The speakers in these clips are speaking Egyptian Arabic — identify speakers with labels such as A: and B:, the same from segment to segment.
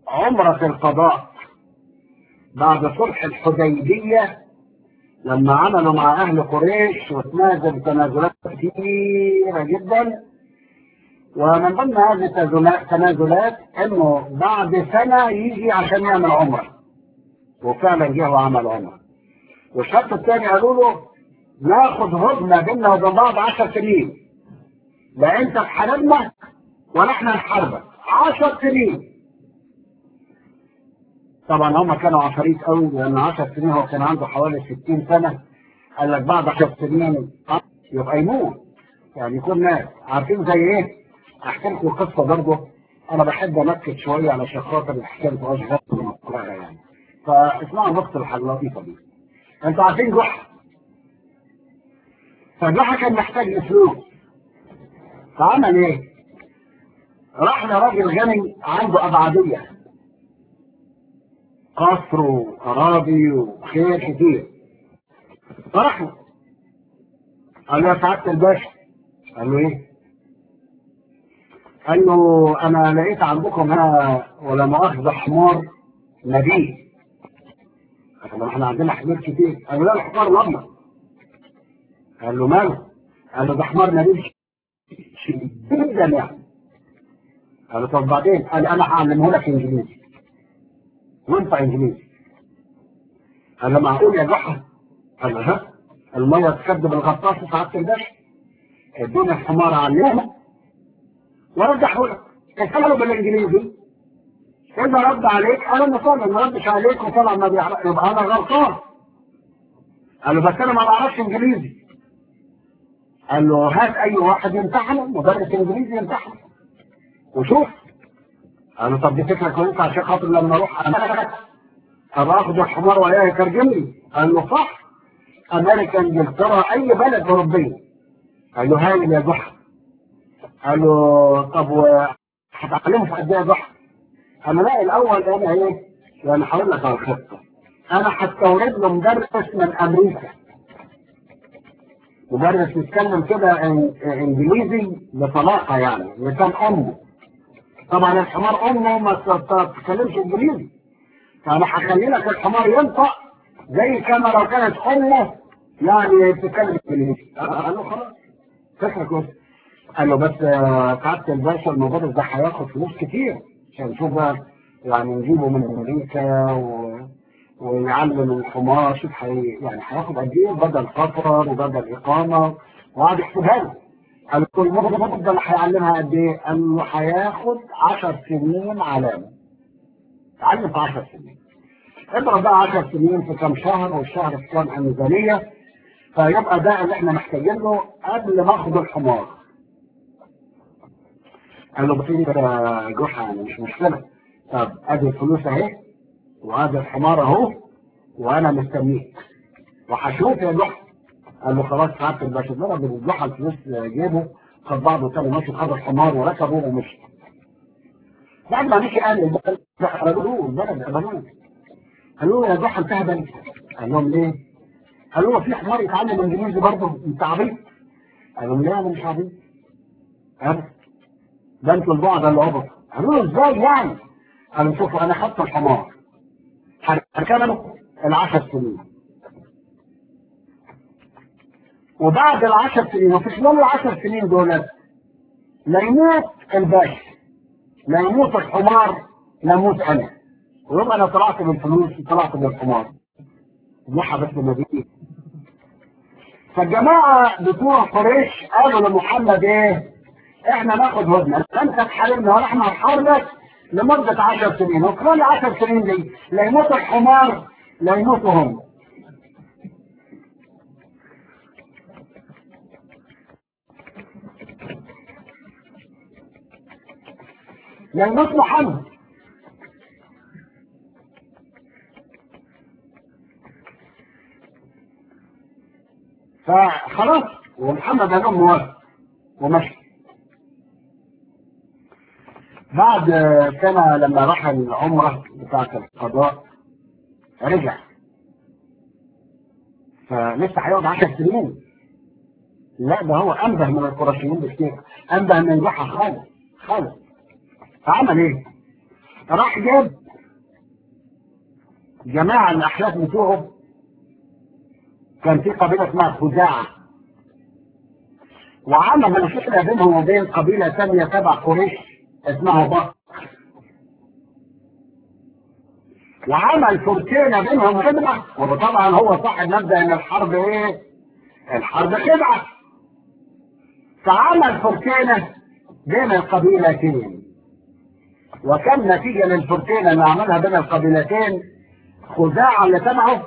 A: عمرة القضاء بعد صلح الحديبية لما عملوا مع أهل قريش وتنازل تنازلات كثيرة جدا ومن ضمن هذه التنازلات انه بعد سنة يجي عشان يعمل عمرة وفعلا جه وعمل عمرة والشرط الثاني قالوا له ناخد هدنة بيننا وبين بعض 10 سنين لا انت تحاربنا ولا احنا نحاربك 10 سنين طبعا هم كانوا عفاريت قوي لان 10 سنين هو كان عنده حوالي 60 سنة قال لك بعد 10 سنين يبقى يموت يعني يكون مات عارفين زي ايه؟ احكي لكم قصه برضه انا بحب انكت شويه علشان خاطر الحكايه ما تبقاش غير يعني فاسمعوا النقطه اللطيفه دي انتوا عارفين جحا فجحا كان محتاج لفلوس فعمل ايه؟ راح لراجل غني عنده ابعاديه قصر واراضي وخير كتير فراح له قال له يا سعاده الباشا قال له ايه؟ قال له انا لقيت عندكم هنا ولا مؤاخذة حمار نبيه قال له احنا عندنا حمار كتير قال له لا الحمار الابيض قال له ماله قال له ده حمار نبيه جدا يعني قال له طب بعدين قال انا هعلمه لك انجليزي وانت انجليزي قال له معقول يا جحا قال له ها الميه تكذب الغطاس سعاده الباشا ادوني الحمار علمه ورجحه لك اسأله بالانجليزي اذا رد عليك انا اللي طالع ما ردش عليك وطلع ما بيعرف يبقى انا غلطان قال له بس انا ما بعرفش انجليزي قال له هات اي واحد يمتحنه مدرس انجليزي يمتحنه وشوف قال له طب دي فكره كويسه عشان خاطر لما اروح امريكا ابقى اخد الحمار وياه يترجم لي قال له صح امريكا انجلترا اي بلد اوروبيه قال له هايل يا جحا قال له طب هتعلمه في قد ايه ضحك؟ انا لا الاول انا ايه؟ يعني هقول لك على الخطه انا هستورد له مدرس من امريكا مدرس يتكلم كده انجليزي بطلاقه يعني لسان امه طبعا الحمار امه ما تتكلمش انجليزي فانا هخلي لك الحمار ينطق زي كما لو كانت امه يعني بتتكلم انجليزي قال له خلاص فكره كويسه قال له بس سعاده الباشا المدرس ده هياخد فلوس كتير عشان نشوف بقى يعني نجيبه من امريكا و... ويعلم الحمار شوف حي... يعني هياخد قد ايه بدل سفر وبدل اقامه وقعد يحسبها له قال له المده اللي هيعلمها قد ايه؟ قال له هياخد 10 سنين علامه تعلم في 10 سنين اضرب بقى 10 سنين في كام شهر والشهر في كام ميزانيه فيبقى ده اللي احنا محتاجينه قبل ما اخد الحمار قال له بسيط يا جحا يعني مش مشكلة طب ادي الفلوس اهي وادي الحمار اهو وانا مستنيك وهشوف يا جحا قال له خلاص سعادة الباشا ضرب جحا الفلوس جيبه خد بعضه تاني ماشي خد الحمار وركبه ومشي بعد ما مشي قال البلد قالوا له البلد قالوا قالوا له يا جحا انت هبل قال لهم ليه؟ قالوا له في حمار يتعلم انجليزي برضه انت عبيط قال لهم لا انا مش عبيط قال ده انتوا البعد اللي هبط قالوا له ازاي يعني قالوا شوفوا انا خدت الحمار هركبه العشر سنين وبعد العشر سنين وفي خلال العشر سنين دول لا يموت الباشا لا يموت الحمار لا يموت انا ويبقى انا طلعت بالفلوس وطلعت بالحمار ضحى بس المدينة فالجماعة بتوع قريش قالوا لمحمد ايه احنا ناخد هدنة لا انت تحاربنا ولا احنا هنحاربك لمدة 10 سنين وخلال 10 سنين دي لا يموت الحمار لا يموتوا هم لا يموت محمد فخلاص ومحمد قال لهم موافق ومشي بعد سنة لما راح العمرة بتاعة القضاء رجع فلسه هيقعد 10 سنين لا ده هو انبه من القرشيين بكتير انبه من جحا خالص خالص فعمل ايه؟ راح جاب جماعة الأحلاف بتوعه كان في قبيلة اسمها خزاعة وعمل مشكلة بينهم وبين قبيلة ثانية تبع قريش اسمها بكر وعمل فرسينة بينهم خدمة وطبعا هو صاحب مبدأ ان الحرب ايه الحرب خدعة فعمل فرسينة بين القبيلتين وكان نتيجة للفرسينة اللي عملها بين القبيلتين خزاعة اللي تبعه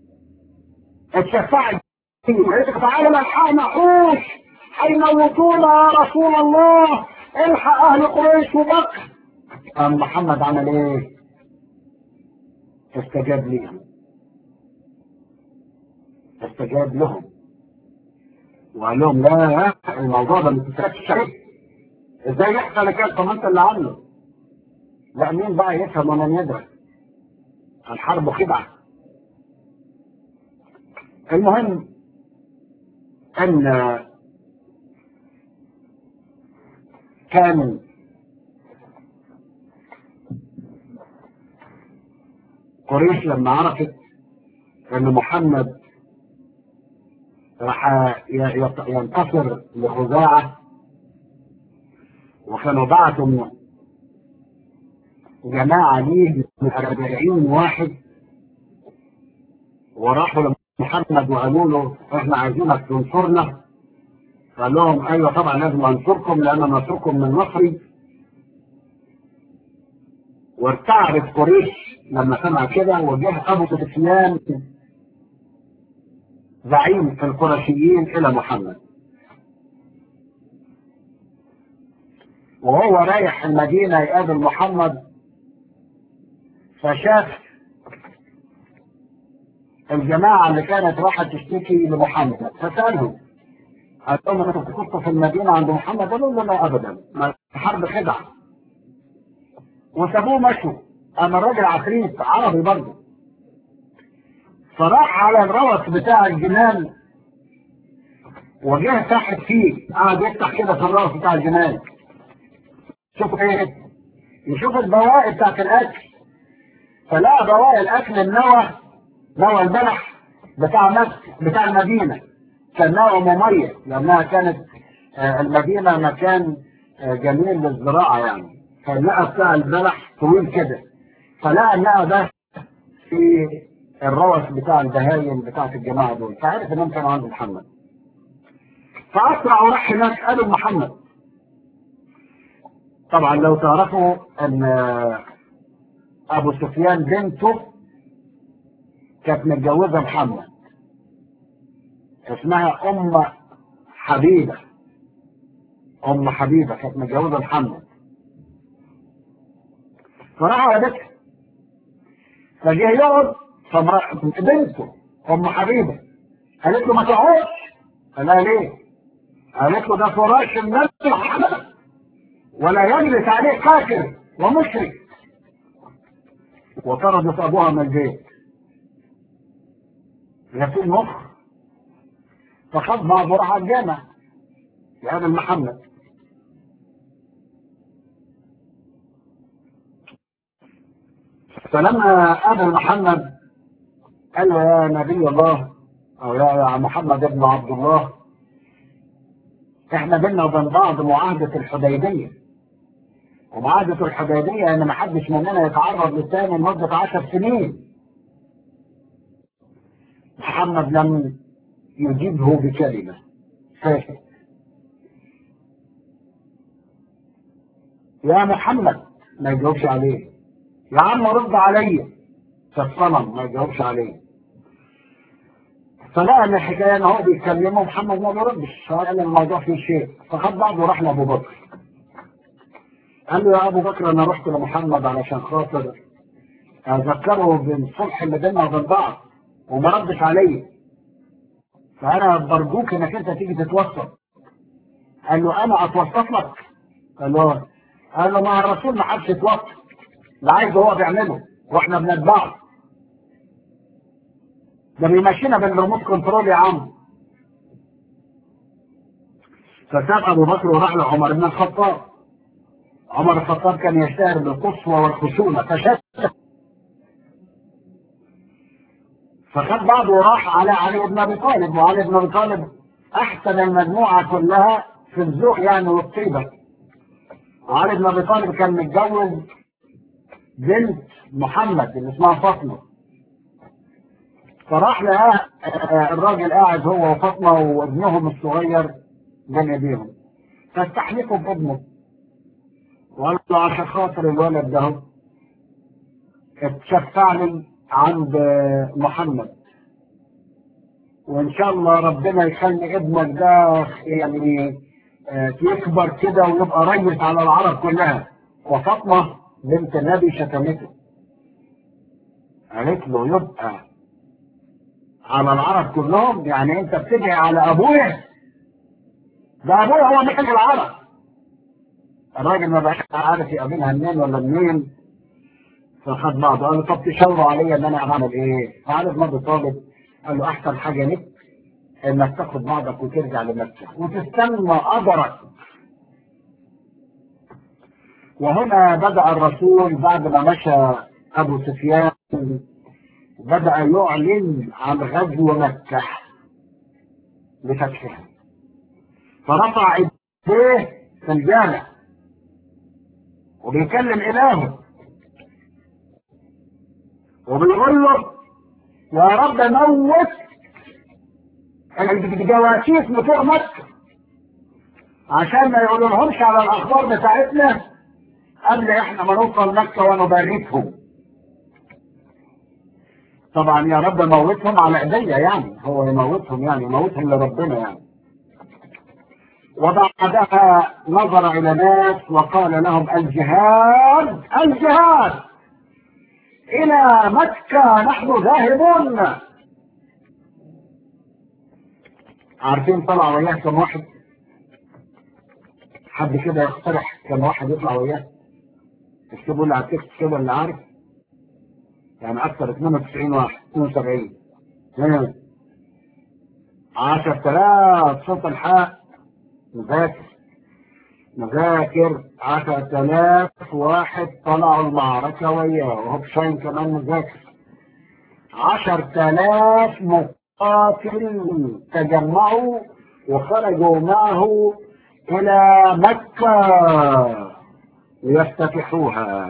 A: اتشفعت تعالى ملحقنا حوش هيموتونا يا رسول الله الحق اهل قريش وبكر قام محمد عمل ايه؟ استجاب ليهم استجاب لهم وقال لهم لا الموضوع ده ما تتركش عليه ازاي يحصل كده طب انت اللي عامله لا مين بقى يفهم ومن يدرك الحرب خدعه المهم ان كان قريش لما عرفت ان محمد راح ينتصر لخزاعة وكانوا بعتوا جماعة ليه من 40 واحد وراحوا لمحمد وقالوا له احنا عايزينك تنصرنا قال لهم ايوه طبعا لازم انصركم لان نصركم من نصري وارتعبت قريش لما سمع كده وجه ابو سفيان زعيم القرشيين الى محمد وهو رايح المدينة يقابل محمد فشاف الجماعة اللي كانت راحة تشتكي لمحمد فسألهم قال لهم انتوا كنتوا في المدينة عند محمد قالوا له لا ابدا ما الحرب خدعة وسابوه مشوا اما الراجل عفريت عربي برضه فراح على الروث بتاع الجمال وجه تحت فيه قعد يفتح كده في الروث بتاع الجمال شوف ايه يشوف البواقي بتاعت الاكل فلقى بواقي الاكل النوى نوى البلح بتاع مكة بتاع المدينة كان نوى مميز لانها كانت المدينة مكان جميل للزراعة يعني فالنقى بتاع البلح طويل كده فلقى النقى ده في الروث بتاع البهايم بتاعت الجماعة دول فعرف انهم كانوا عند محمد فاسرع وراح هناك قالوا محمد طبعا لو تعرفوا ان ابو سفيان بنته كانت متجوزة محمد اسمها ام حبيبة ام حبيبة كانت متجوزة محمد فراح على بيتها فجه يقعد بنته ام حبيبه قالت له ما تقعدش قال لها ليه؟ قالت له ده فراش النبي محمد ولا يجلس عليه كافر ومشرك وطردت ابوها من البيت في مخ فخد مع برعة الجامع يقابل محمد فلما قابل محمد قال له يا نبي الله او يا محمد ابن عبد الله احنا بينا وبين بعض معاهدة الحديبية ومعاهدة الحديبية ان ما حدش مننا يتعرض للثاني لمدة عشر سنين محمد لم يجيبه بكلمة ساكت يا محمد ما يجاوبش عليه يا عم رد عليا فالصنم ما يجاوبش عليه فلقى ان الحكايه ان هو بيتكلمه محمد ما بيردش فقال الموضوع فيه شيء فخد بعضه وراح لابو بكر قال له يا ابو بكر انا رحت لمحمد علشان خاطر اذكره بالصلح اللي بيننا وبين بعض وما ردش عليا فانا برجوك انك انت تيجي تتوسط قال له انا اتوسط لك قال له قال له مع الرسول ما حدش يتوسط اللي عايزه هو بيعمله واحنا بنتبعه ده بيمشينا بالريموت كنترول يا عم فساب ابو بكر وراح لعمر بن الخطاب عمر الخطاب كان يشتهر بالقسوة والخشونة فشتت فخد بعضه وراح على علي بن ابي طالب وعلي بن ابي طالب احسن المجموعة كلها في الذوق يعني والطيبة وعلي بن ابي طالب كان متجوز بنت محمد اللي اسمها فاطمة فراح لقى الراجل قاعد هو وفاطمة وابنهم الصغير بين ايديهم فاستحلفوا بابنه وقال له عشان خاطر الولد ده اتشفع لي عند محمد وان شاء الله ربنا يخلي ابنك ده يعني يكبر كده ويبقى ريس على العرب كلها وفاطمه بنت النبي شتمته قالت له يبقى على العرب كلهم يعني انت بتدعي على ابويا ده ابويا هو ملك العرب الراجل ما بقاش عارف يقابلها منين ولا منين فخد بعضه قال له طب تشاوروا عليا ان انا اعمل ايه؟ فعلي بن ابي طالب قال له احسن حاجه لك انك تاخد بعضك وترجع لمكه وتستنى قدرك وهنا بدا الرسول بعد ما مشى ابو سفيان بدا يعلن عن غزو مكه بفتحها فرفع ايديه في الجامع وبيكلم الهه وبيقول له يا رب موت الجواسيس بتوع مكة عشان ما يقولوا لهمش على الاخبار بتاعتنا قبل احنا ما نوصل مكة ونباركهم طبعا يا رب موتهم على ايديا يعني هو يموتهم يعني يموتهم لربنا يعني وبعدها نظر الى ناس وقال لهم الجهاد الجهاد الى مكة نحن ذاهبون عارفين طلع وياه كم واحد حد كده يقترح كم واحد يطلع وياه اكتبوا لي على التكست كده اللي عارف يعني اكثر 92 واحد 72 10000 صوت الحق مذاكر مذاكر عشرة آلاف واحد طلعوا المعركة وياه وهو بشاين كمان مذاكر عشرة آلاف مقاتل تجمعوا وخرجوا معه إلى مكة ليفتتحوها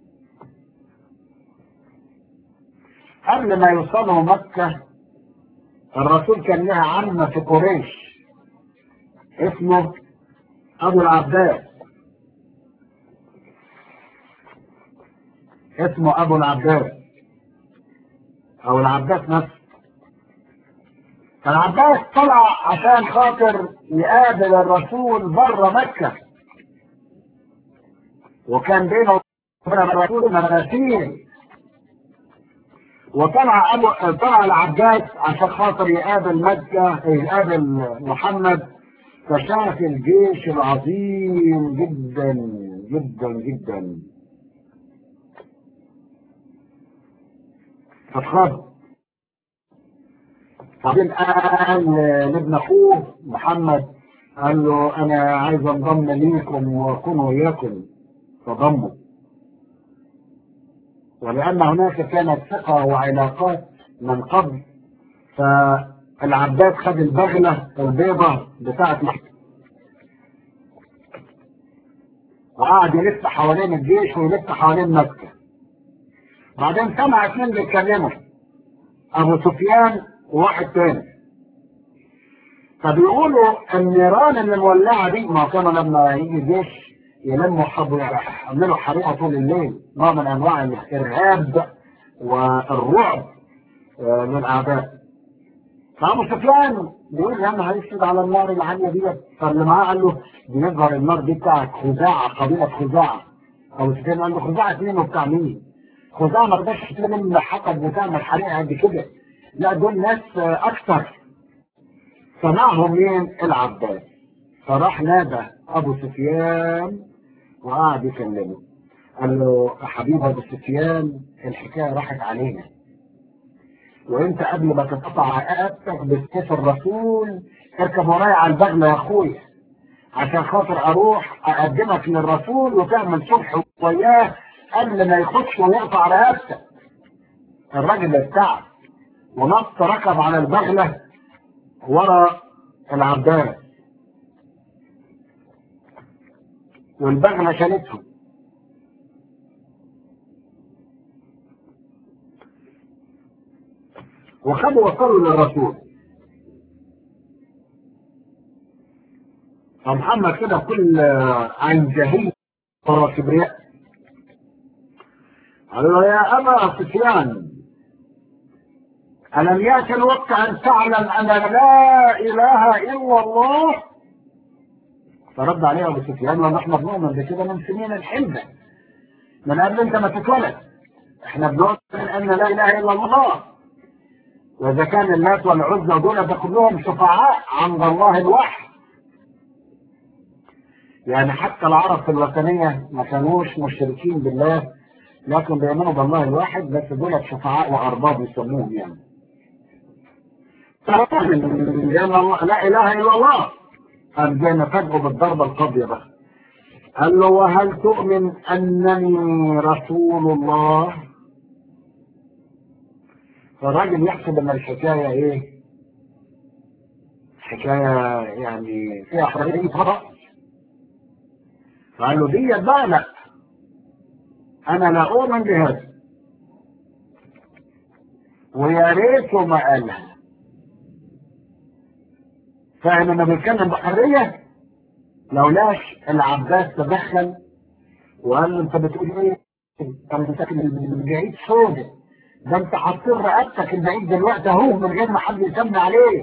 A: قبل ما يوصلوا مكة الرسول كان لها عم في قريش اسمه ابو العباس اسمه ابو العباس او العباس نفسه فالعباس طلع عشان خاطر يقابل الرسول بره مكة وكان بينه وبين الرسول مراسيل وطلع ابو طلع العباس عشان خاطر يقابل مكة يقابل محمد فشاف الجيش العظيم جدا جدا جدا فاتخض بعدين قال لابن اخوه محمد قال له انا عايز انضم ليكم واكون وياكم فضموا ولان هناك كانت ثقه وعلاقات من قبل فالعباس خد البغله البيضه بتاعت مكه وقعد يلف حوالين الجيش ويلف حوالين مكه بعدين سمع اثنين بيتكلموا ابو سفيان وواحد تاني فبيقولوا النيران اللي مولعه دي ما كانوا لما يجي جيش يلموا حب يعملوا حريقه طول الليل نوع من انواع الارهاب والرعب للاعداء فابو سفيان بيقول يا عم هيشهد على النار العاليه ديت فاللي معاه قال له بيظهر النار دي بتاعت خزاعه قبيله خزاعه ابو سفيان قال له خزاعه مين وبتاع مين؟ خزاعه ما تقدرش تلم حطب وتعمل حريقه قد كده لا دول ناس اكثر سمعهم مين العباس فراح نادى ابو سفيان وقعد يكلمه قال له يا حبيب ابو سفيان الحكايه راحت علينا وانت قبل ما تقطع رقبتك بسيف الرسول اركب ورايا على البغله يا اخويا عشان خاطر اروح اقدمك للرسول وتعمل صلح وياه قبل ما يخش ويقطع رقبتك الراجل ارتعب ونط ركب على البغلة ورا العباس والبغلة شالته وخدوا وصلوا للرسول فمحمد كده كل عن جهيل ورا كبرياء قال له يا ابا سفيان الم ياتي الوقت ان تعلم ان لا اله الا الله فرد عليه ابو سفيان لان احنا بنؤمن بكده من سنين الحلبه من قبل انت ما تتولد احنا بنؤمن ان لا اله الا الله واذا كان اللات والعزى دول ده كلهم شفعاء عند الله الوحي يعني حتى العرب في الوثنيه ما كانوش مشركين بالله لكن بيؤمنوا بالله الواحد بس دول شفعاء وارباب يسموهم يعني لان الله لا اله الا الله قام جاي نفاجئه بالضربه القاضيه بقى قال له وهل تؤمن انني رسول الله فالراجل يحسب ان الحكايه ايه حكايه يعني فيها حريه خطا فقال له دي بقى لا انا لا اؤمن بهذا ويا ريته ما قالها فاهم انه بيتكلم بحريه لولاش العباس تدخل وقال له انت بتقول ايه؟ انت ساكن من بعيد سودة ده انت حاطين رقبتك البعيد دلوقتي اهو من غير ما حد يسمي عليك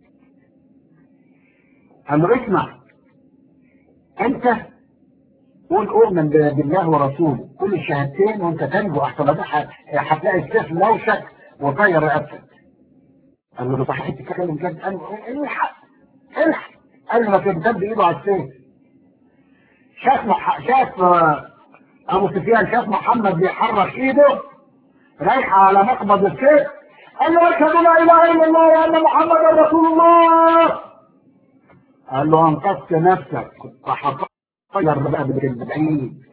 A: قال له اسمع انت قول اؤمن بالله ورسوله كل الشهادتين وانت تنجو احسن هتلاقي السيف لوشك وطير رقبتك قال له صحيح تتكلم جد قال له الحق الحق قال له ما تمتد بايده على السيف شاف مح... شاف ابو سفيان شاف محمد بيحرك ايده رايحه على مقبض السيف قال له اشهد لا اله الا الله وان محمدا رسول الله قال له انقذت نفسك فحطير بقى بالبعيد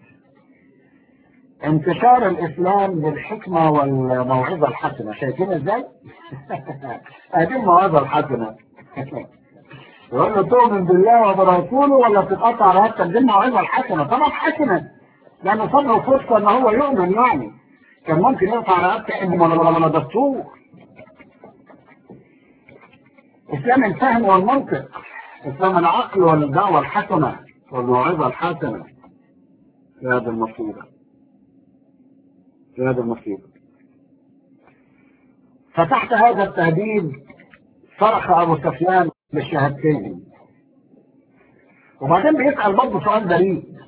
A: انتشار الاسلام بالحكمه والموعظه الحسنه شايفين ازاي؟ ادي الموعظه الحسنه يقول له تؤمن بالله وبرسوله ولا تتقطع رقبتك دي الموعظه الحسنه طبعا حسنه لانه صدره فرصه ان هو يؤمن يعني كان ممكن يقطع رقبتك انه دستور اسلام الفهم والمنطق اسلام العقل والدعوه الحسنه والموعظه الحسنه في هذا المصيبه في هذا المصيبه فتحت هذا التهديد صرخ ابو سفيان بالشهادتين وبعدين بيسال برضه سؤال غريب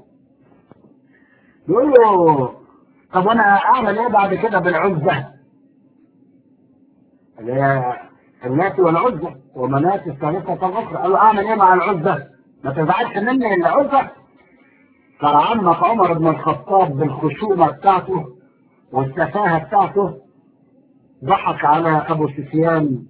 A: بيقول له طب وانا اعمل ايه بعد كده بالعزة اللي هي الناس والعزة ومنات الثالثة الأخرى قال له أعمل إيه مع العزة؟ ما تزعلش مني إلا عزة فرعمك عمر بن الخطاب بالخشونة بتاعته والسفاهة بتاعته ضحك على أبو سفيان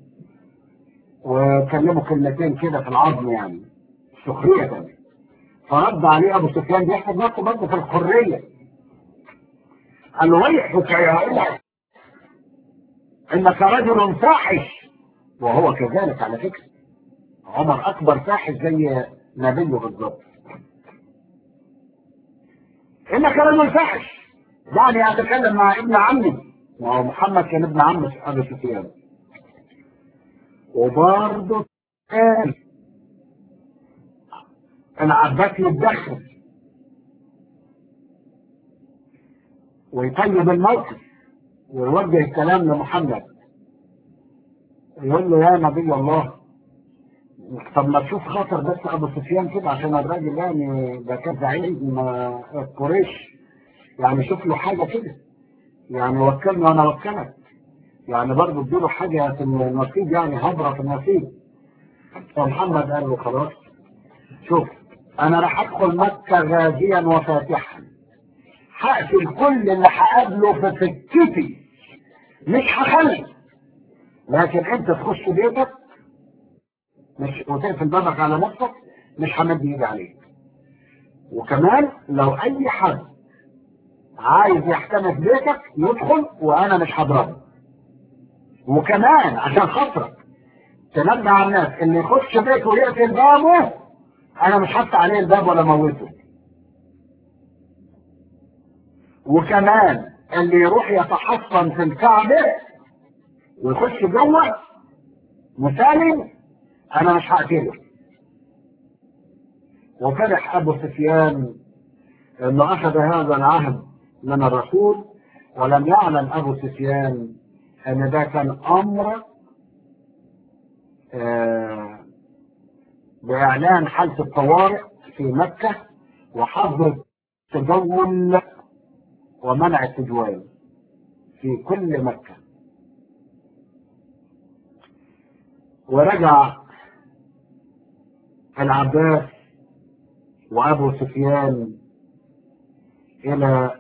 A: وكلمه كلمتين كده في العظم يعني سخرية فرد عليه أبو سفيان بيحسب نفسه برضه في الحرية قال له ويحك يا عمر انك رجل فاحش وهو كذلك على فكره عمر اكبر فاحش زي نبيه بالظبط انك رجل فاحش دعني اتكلم مع ابن عمي وهو محمد كان ابن عم ابي سفيان وبرضه قال العباس يتدخل ويطيب الموقف ويوجه الكلام لمحمد يقول له يا نبي الله طب ما تشوف خاطر بس ابو سفيان كده عشان الراجل يعني ده كان زعيم قريش يعني شوف له حاجه كده يعني وكلني وانا وكلك يعني برضه اديله حاجه في النصيب يعني هبره في النصيب فمحمد قال له خلاص شوف انا راح ادخل مكه غازيا وفاتحا هقتل كل اللي هقابله في سكتي مش هخلي لكن انت تخش بيتك مش وتقفل بابك على نفسك مش همد ايدي عليك وكمان لو اي حد عايز يحتمس بيتك يدخل وانا مش هضربه وكمان عشان خاطرك تنبه على الناس اللي يخش بيته ويقفل بابه انا مش هفتح عليه الباب ولا موته وكمان اللي يروح يتحصن في الكعبة ويخش جوه مسالم انا مش هقتله وفرح ابو سفيان انه اخذ هذا العهد من الرسول ولم يعلم ابو سفيان ان ده كان امر آه باعلان حاله الطوارئ في مكه وحظر التجول ومنع التجوال في كل مكه ورجع العباس وابو سفيان الى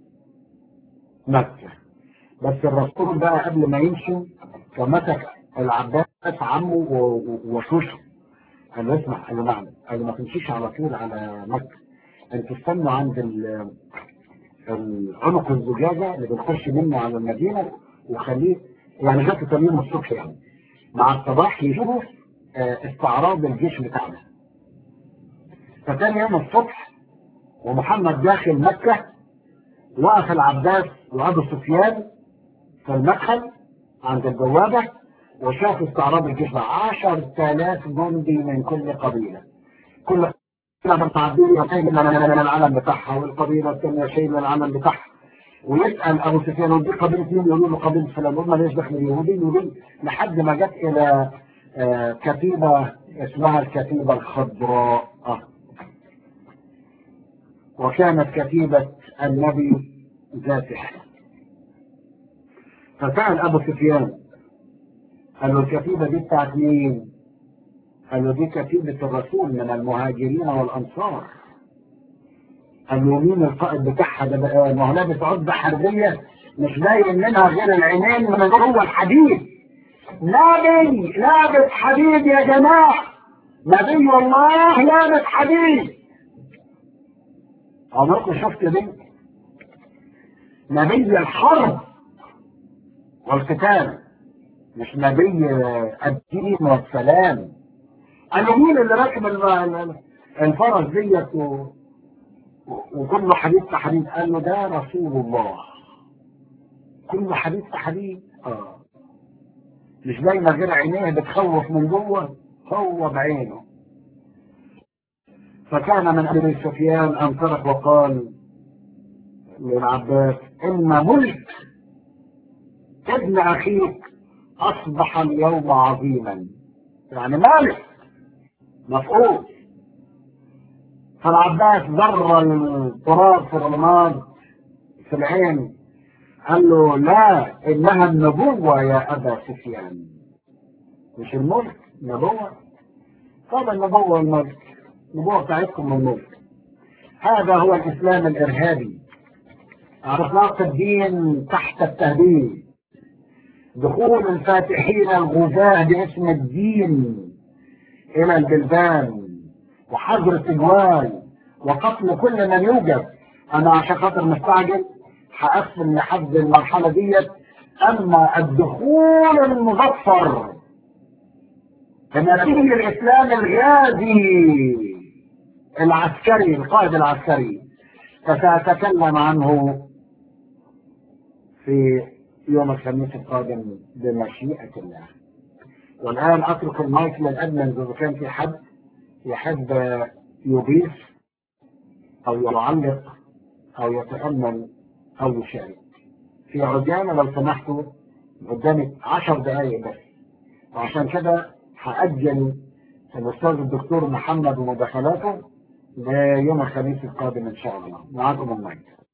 A: مكة بس الرسول بقى قبل ما يمشي فمسك العباس عمه وشوشه قال له اسمع قال له نعم قال له ما تمشيش على طول على مكة انت استنوا عند عنق الزجاجة اللي بنخش منه على المدينة وخليه يعني جات تاني يوم الصبح يعني مع الصباح يشوفوا استعراض الجيش بتاعنا فتاني يوم الصبح ومحمد داخل مكة وقف العباس وابو سفيان في المدخل عند البوابة وشاف استعراض الجيش عشر تلاف جندي من كل قبيلة كل قبيلة متعدين شيء من العلم بتاعها والقبيلة الثانية شيء من العلم بتاعها ويسأل أبو سفيان دي قبيلة مين يقولوا له قبيلة فلان يقول ما ليش دخل اليهودي يهودي لحد ما جت إلى آه كتيبة اسمها الكتيبة الخضراء وكانت كتيبة النبي ذاتها فسأل أبو سفيان قال له الكتيبة دي بتاعت مين؟ قال له دي كتيبة الرسول من المهاجرين والأنصار قال له مين القائد بتاعها ده بقى ما هو لابس عدة حربية مش باين منها غير العينين من جوه الحديد نبي لابس حديد يا جماعة نبي الله لابس حديد عمركم شفت دي نبي الحرب والقتال مش نبي الدين والسلام انا مين اللي راكب الفرس ديت و... وكله حديد في حديد قال له ده رسول الله كله حديد في حديد اه مش باينه غير عينيه بتخوف من جوه هو بعينه فكان من ابي سفيان ان ترك وقال للعباس ان ملك ابن اخيك اصبح اليوم عظيما يعني مالك مفقود فالعباس ذر التراب في الرماد في العين قال له لا انها النبوة يا ابا سفيان مش الملك نبوة طب النبوة والملك النبوة بتاعتكم الملك هذا هو الاسلام الارهابي اطلاق الدين تحت التهديد دخول الفاتحين الغزاة باسم الدين الى البلدان وحظر التجوال وقتل كل من يوجد انا عشان خاطر مستعجل هقفل لحد المرحلة ديت اما الدخول المظفر فنتيجة الاسلام الغازي العسكري القائد العسكري فسأتكلم عنه في يوم الخميس القادم بمشيئة الله والآن أترك المايك للأدمن إذا كان في حد يحب يضيف أو يعلق أو يتأمل أو يشارك في عجالة لو سمحتوا قدامي عشر دقايق بس وعشان كده هأجل الأستاذ الدكتور محمد ومداخلاته ليوم الخميس القادم إن شاء الله معاكم المايك